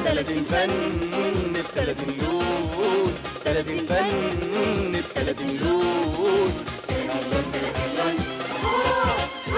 30 فن ب 30 لون 30 فن ب 30 لون 30 لون 30 لون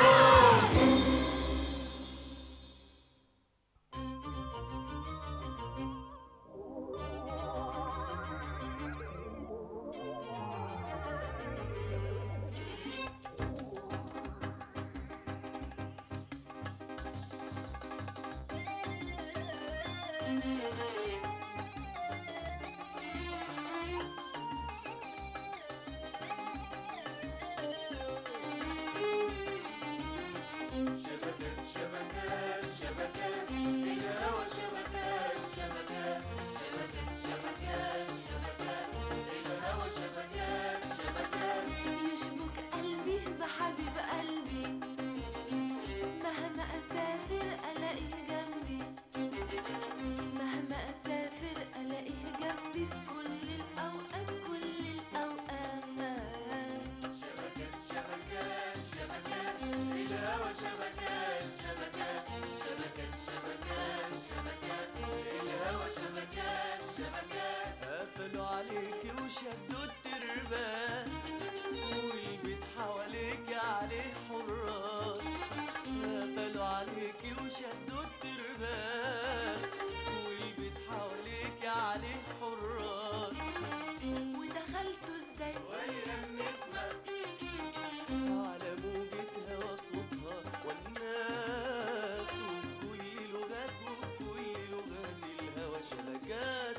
شبكات شبكات شبكات الهوى شبكات شبكات شبكات شبكات شبكات الهوى شبكات شبكات يشبك قلبي بحبيب قلبي مهما أسافر ألاقيه جنبي مهما أسافر ألاقيه جنبي في كل الأوقات كل الأوقات شبكات شبكات شبكات الهوى شبكات شبكات شبكات شبكات شبكات الهوى شبكات شبكات قفلوا عليكي وشدوا الترباس والبيت حواليك عليه حراس قفلوا عليكي وشدوا الترباس والبيت حواليك عليه حراس ودخلته ازاي ويا النسمة على موجة هوا صوتها والناس وبكل لغات وبكل لغات الهوى شبكات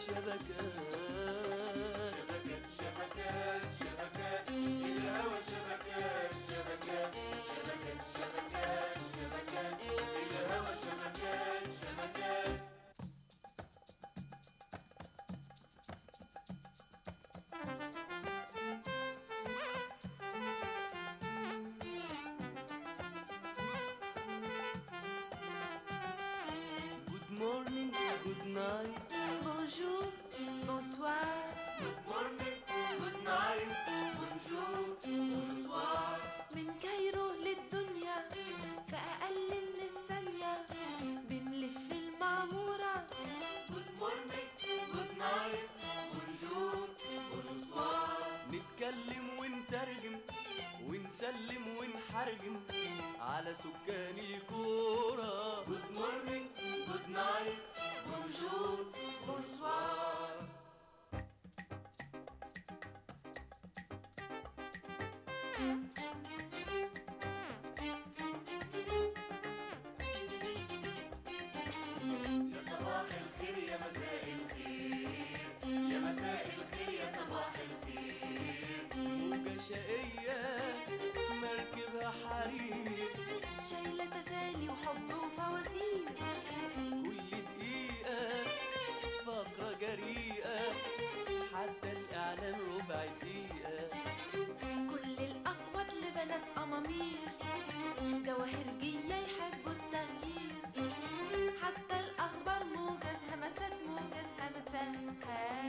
شبكات شبكات شبكات شبكات الهوى شبكات شبكات شبكات شبكات شبكات الهوى شبكات شبكات Good morning, good night Bonjour, bonsoir Good morning, good night, bonjour, bonsoir. من كايرو للدنيا في أقل من الثانية بنلف المعمورة Good morning, good night, bonjour, bonsoir. نتكلم ونترجم ونسلم ونحرجم على سكان الكورة Good morning, good night, bonjour, bonsoir. يا صباح الخير يا مساء الخير يا مساء الخير يا صباح الخير موجة شقية مركبها حرير شايلة تسالي وحب وفوازير كل دقيقة فقرة جريئة حتى الإعلان ربع دقيقة كل الأصوات لبنات أمامير جواهرجية يحبوا التغيير حتى الأخبار موجز همسات موجز همسات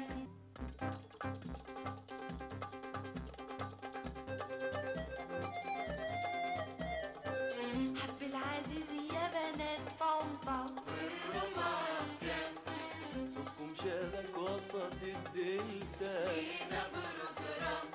حب العزيز يا بنات طنطا الربع كام سكم شبك وسط الدلتا جينا بروجرام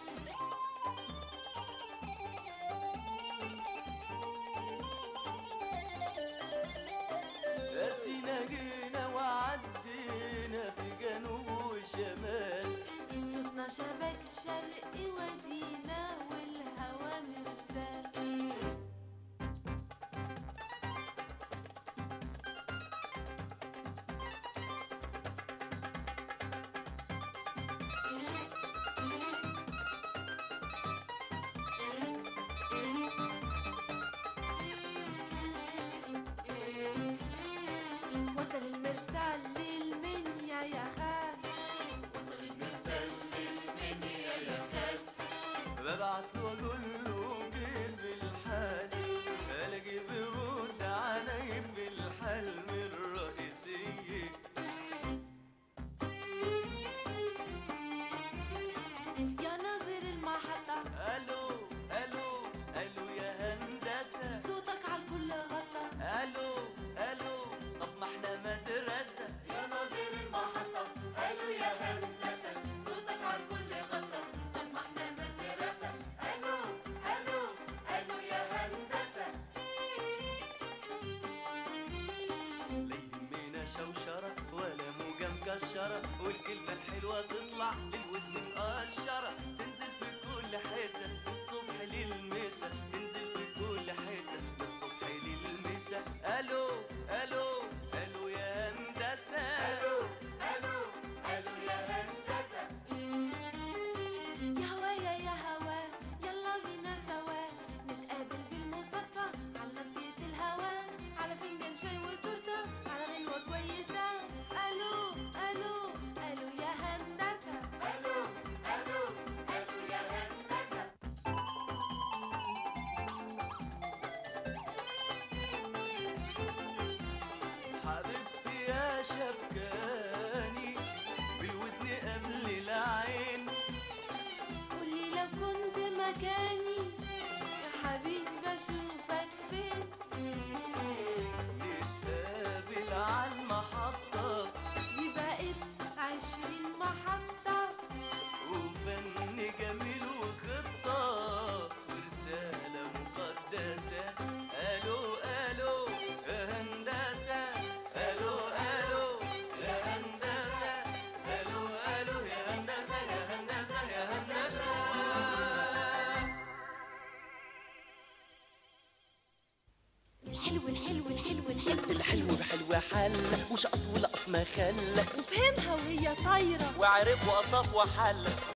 قاسينا جينا وعدينا في جنوب وشمال صوتنا شبك الشرق ودينا والهوى مرسال وصل المرسال للمنيا يا خال وصل المرسال للمنيا يا خال ببعت له اقول له جه في الحال الاقي بيرد علي في الحلم الرئيسيه يا ناظر المحطة الو الو الو يا هندسه صوتك على الكل غطى الو الو طب ما احنا مدرسه مشوشرة ولا موجة مكشرة والكلمة الحلوة تطلع للودن مقشرة تنزل في كل حتة من الصبح للمسا تنزل في كل حتة من الصبح للمسا الو الو الو يا هندسة الو الو الو يا هندسه يا هوايا يا هوا يلا بينا سوا نتقابل بالمصادفة على نصية الهوا على فنجان شاي وتورتة على غنوة كويسة ألو ألو ألو يا هندسة الو الو الو يا هندسه حبيبتي يا شبكاني بالودن قبل العين قولي لو كنت مكاني يا حبيبي بشوفك فين نتقابل على المحطة دي بقت عشرين محطة وفن جميل وخطة ورسالة مقدسة ألو ألو يا هندسة ألو ألو يا هندسة ألو ألو يا هندسة يا هندسة يا هندسة الحلو الحلو الحلو الحلو الحلو بحلوة حل وشقط ولقط ما خلى وفهمها وهي طايرة وعرف وقطف وحل